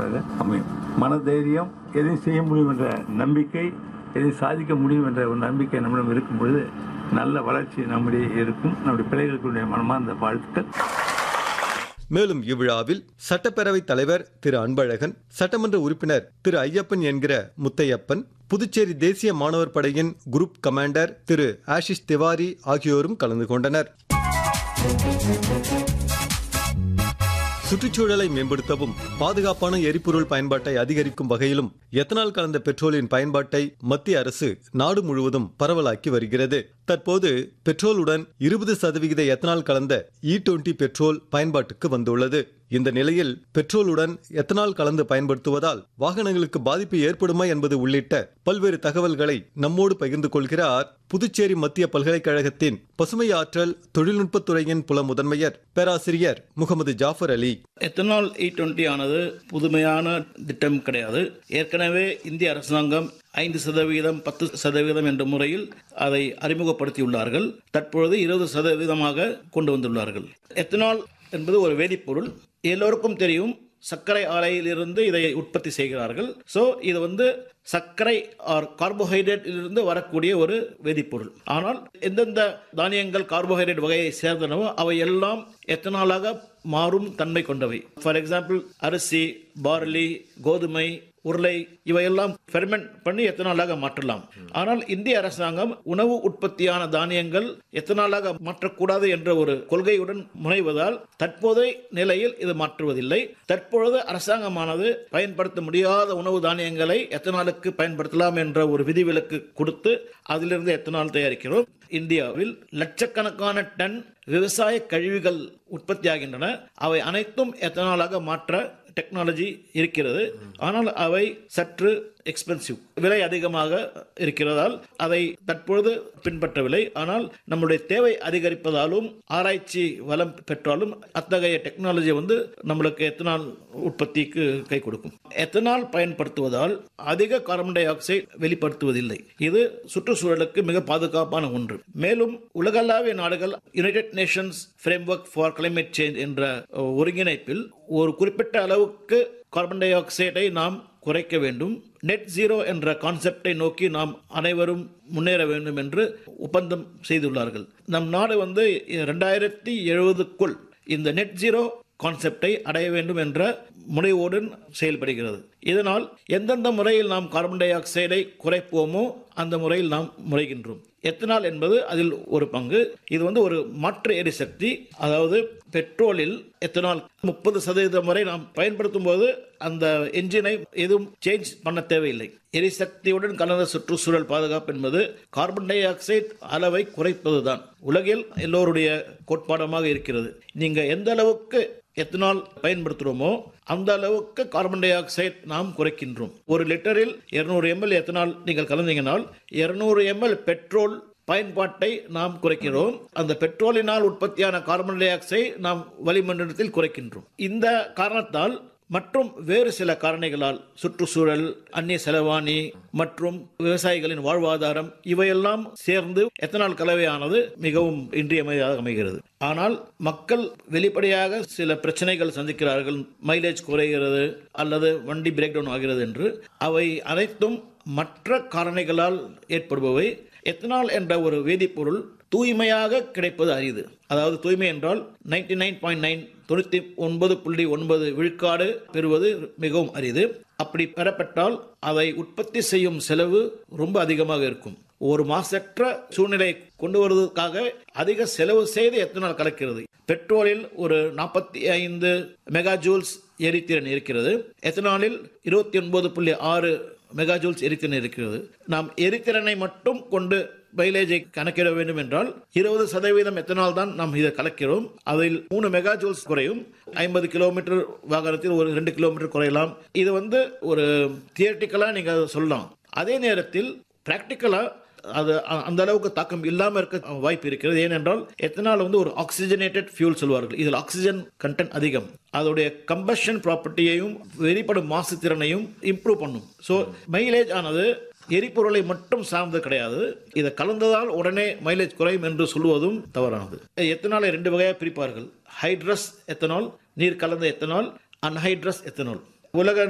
பயனுள்ளதாக அமையும் மனதைரியம் எதையும் செய்ய முடியும் என்ற நம்பிக்கை எதையும் சாதிக்க முடியும் என்ற ஒரு நம்பிக்கை நம்மிடம் இருக்கும் பொழுது நல்ல வளர்ச்சி நம்முடைய இருக்கும் நம்முடைய பிள்ளைகளுக்குடைய மனமார்ந்த வாழ்த்துக்கள் மேலும் இவ்விழாவில் சட்டப்பேரவைத் தலைவர் திரு அன்பழகன் சட்டமன்ற உறுப்பினர் திரு ஐயப்பன் என்கிற முத்தையப்பன் புதுச்சேரி தேசிய மாணவர் படையின் குரூப் கமாண்டர் திரு ஆஷிஷ் திவாரி ஆகியோரும் கலந்து கொண்டனர் சுற்றுச்சூழலை மேம்படுத்தவும் பாதுகாப்பான எரிபொருள் பயன்பாட்டை அதிகரிக்கும் வகையிலும் எத்தனால் கலந்த பெட்ரோலின் பயன்பாட்டை மத்திய அரசு நாடு முழுவதும் பரவலாக்கி வருகிறது தற்போது பெட்ரோலுடன் இருபது சதவிகித எத்தனால் கலந்த இ டுவெண்டி பெட்ரோல் பயன்பாட்டுக்கு வந்துள்ளது இந்த நிலையில் பெட்ரோலுடன் எத்தனால் கலந்து பயன்படுத்துவதால் வாகனங்களுக்கு பாதிப்பு ஏற்படுமா என்பது உள்ளிட்ட பல்வேறு தகவல்களை நம்மோடு பகிர்ந்து கொள்கிறார் புதுச்சேரி மத்திய பல்கலைக்கழகத்தின் பசுமை ஆற்றல் தொழில்நுட்பத்துறையின் புல முதன்மையர் பேராசிரியர் Mohammed Jafar Ali ethanol E twenty ஆனது புதுமையான திட்டம் கிடையாது ஏற்கனவே இந்திய அரசாங்கம் ஐந்து சதவீதம் பத்து சதவீதம் என்ற முறையில் அதை அறிமுகப்படுத்தியுள்ளார்கள் தற்பொழுது இருபது சதவீதமாக கொண்டு வந்துள்ளார்கள் எத்தனால் என்பது ஒரு வேதிப்பொருள் எல்லோருக்கும் தெரியும் சர்க்கரை ஆலையிலிருந்து இதை உற்பத்தி செய்கிறார்கள் ஸோ இது வந்து சர்க்கரை ஆர் கார்போஹைட்ரேட்டிலிருந்து வரக்கூடிய ஒரு வேதிப்பொருள் ஆனால் எந்தெந்த தானியங்கள் கார்போஹைட்ரேட் வகையை சேர்ந்தனவோ அவை எல்லாம் எத்தனாலாக மாறும் தன்மை கொண்டவை ஃபார் எக்ஸாம்பிள் அரிசி பார்லி கோதுமை உருளை இவையெல்லாம் ஃபெர்மெண்ட் பண்ணி எத்தனாலாக மாற்றலாம் ஆனால் இந்திய அரசாங்கம் உணவு உற்பத்தியான தானியங்கள் எத்தனாலாக மாற்றக்கூடாது என்ற ஒரு கொள்கையுடன் முனைவதால் தற்போதைய நிலையில் இது மாற்றுவதில்லை தற்பொழுது அரசாங்கமானது பயன்படுத்த முடியாத உணவு தானியங்களை எத்தனாலுக்கு பயன்படுத்தலாம் என்ற ஒரு விதிவிலக்கு கொடுத்து அதிலிருந்து எத்தனால் தயாரிக்கிறோம் இந்தியாவில் லட்சக்கணக்கான டன் விவசாய கழிவுகள் உற்பத்தியாகின்றன அவை அனைத்தும் எத்தனாலாக மாற்ற டெக்னாலஜி இருக்கிறது ஆனால் அவை சற்று எக்ஸ்பென்சிவ் விலை அதிகமாக இருக்கிறதால் அதை தற்பொழுது பின்பற்றவில்லை ஆனால் நம்முடைய தேவை அதிகரிப்பதாலும் ஆராய்ச்சி வளம் பெற்றாலும் அத்தகைய டெக்னாலஜி வந்து நம்மளுக்கு எத்தனால் உற்பத்திக்கு கை கொடுக்கும் எத்தனால் பயன்படுத்துவதால் அதிக கார்பன் டை ஆக்சைடு வெளிப்படுத்துவதில்லை இது சுற்றுச்சூழலுக்கு மிக பாதுகாப்பான ஒன்று மேலும் உலகளாவிய நாடுகள் United Nations framework for climate change என்ற ஒருங்கிணைப்பில் ஒரு குறிப்பிட்ட அளவுக்கு கார்பன் டை ஆக்சைடை நாம் குறைக்க வேண்டும் நெட் ஜீரோ என்ற கான்செப்டை நோக்கி நாம் அனைவரும் முன்னேற வேண்டும் என்று ஒப்பந்தம் செய்துள்ளார்கள் நம் நாடு வந்து ரெண்டாயிரத்தி எழுபதுக்குள் இந்த நெட் ஜீரோ கான்செப்டை அடைய வேண்டும் என்ற முனைவோடு செயல்படுகிறது இதனால் எந்தெந்த முறையில் நாம் கார்பன் டை ஆக்சைடை குறைப்போமோ அந்த முறையில் நாம் முறைகின்றோம் எத்தனால் என்பது அதில் ஒரு பங்கு இது வந்து ஒரு மாற்று எரிசக்தி அதாவது பெட்ரோலில் எத்தனால் முப்பது சதவீதம் வரை நாம் பயன்படுத்தும் போது அந்த என்ஜினை எதுவும் சேஞ்ச் பண்ண தேவையில்லை எரிசக்தியுடன் கலந்த சுற்றுச்சூழல் பாதுகாப்பு என்பது கார்பன் டை ஆக்சைடு அளவை குறைப்பதுதான் உலகில் எல்லோருடைய கோட்பாடமாக இருக்கிறது நீங்க எந்த அளவுக்கு எத்தனால் பயன்படுத்துகிறோமோ அந்த அளவுக்கு கார்பன் டை ஆக்சைடு நாம் குறைக்கின்றோம் ஒரு லிட்டரில் இருநூறு எம்எல் எத்தனால் நீங்கள் கலந்தீங்கனால் இருநூறு எம்எல் பெட்ரோல் பயன்பாட்டை நாம் குறைக்கிறோம் அந்த பெட்ரோலினால் உற்பத்தியான கார்பன் டை ஆக்சைடு நாம் வளிமண்டலத்தில் குறைக்கின்றோம் இந்த காரணத்தால் மற்றும் வேறு சில காரணிகளால் சுற்றுச்சூழல் அந்நிய செலவாணி மற்றும் விவசாயிகளின் வாழ்வாதாரம் இவையெல்லாம் சேர்ந்து எத்தனால் கலவையானது மிகவும் இன்றியமையாக அமைகிறது ஆனால் மக்கள் வெளிப்படையாக சில பிரச்சனைகள் சந்திக்கிறார்கள் மைலேஜ் குறைகிறது அல்லது வண்டி பிரேக் டவுன் ஆகிறது என்று அவை அனைத்தும் மற்ற காரணிகளால் ஏற்படுபவை எத்தனால் என்ற ஒரு வேதிப்பொருள் தூய்மையாக கிடைப்பது அரிது அதாவது தூய்மை என்றால் நைன்டி நைன் பாயிண்ட் நைன் தொண்ணூற்றி ஒன்பது புள்ளி ஒன்பது விழுக்காடு பெறுவது மிகவும் அரிது அப்படி பெறப்பட்டால் அதை உற்பத்தி செய்யும் செலவு ரொம்ப அதிகமாக இருக்கும் ஒரு மாசற்ற சூழ்நிலை கொண்டு வருவதற்காக அதிக செலவு செய்து எத்தனால் கலக்கிறது பெட்ரோலில் ஒரு நாற்பத்தி ஐந்து மெகா ஜூல்ஸ் எரித்திறன் இருக்கிறது எத்தனாலில் இருபத்தி ஒன்பது புள்ளி ஆறு மெகா ஜூல்ஸ் எரித்திறன் இருக்கிறது நாம் எரித்திறனை மட்டும் கொண்டு மைலேஜை கணக்கிட வேண்டும் என்றால் இருபது சதவீதம் எத்தனால் தான் நாம் இதை கலக்கிறோம் அதில் மூணு மெகா ஜூல்ஸ் குறையும் ஐம்பது கிலோமீட்டர் வாகனத்தில் ஒரு ரெண்டு கிலோமீட்டர் குறையலாம் இது வந்து ஒரு தியரட்டிக்கலாக நீங்கள் சொல்லலாம் அதே நேரத்தில் ப்ராக்டிக்கலாக அது அ- அந்த அளவுக்கு தாக்கம் இல்லாமல் இருக்க வாய்ப்பு இருக்கிறது ஏனென்றால் எத்தனால் வந்து ஒரு ஆக்சிஜனேட்டட் ஃபியூல் சொல்வார்கள் இதில் ஆக்சிஜன் கண்டென்ட் அதிகம் அதோடைய கம்பஷன் ப்ராப்பர்ட்டியையும் வெளிப்படும் மாசு திறனையும் இம்ப்ரூவ் பண்ணும் ஸோ மைலேஜ் ஆனது எரிபொருளை மட்டும் சார்ந்து கிடையாது இதை கலந்ததால் உடனே மைலேஜ் குறையும் என்று சொல்லுவதும் தவறானது எத்தனாலை ரெண்டு வகையாக பிரிப்பார்கள் ஹைட்ரஸ் எத்தனால் நீர் கலந்த எத்தனால் அன்ஹைட்ரஸ் எத்தனால் உலக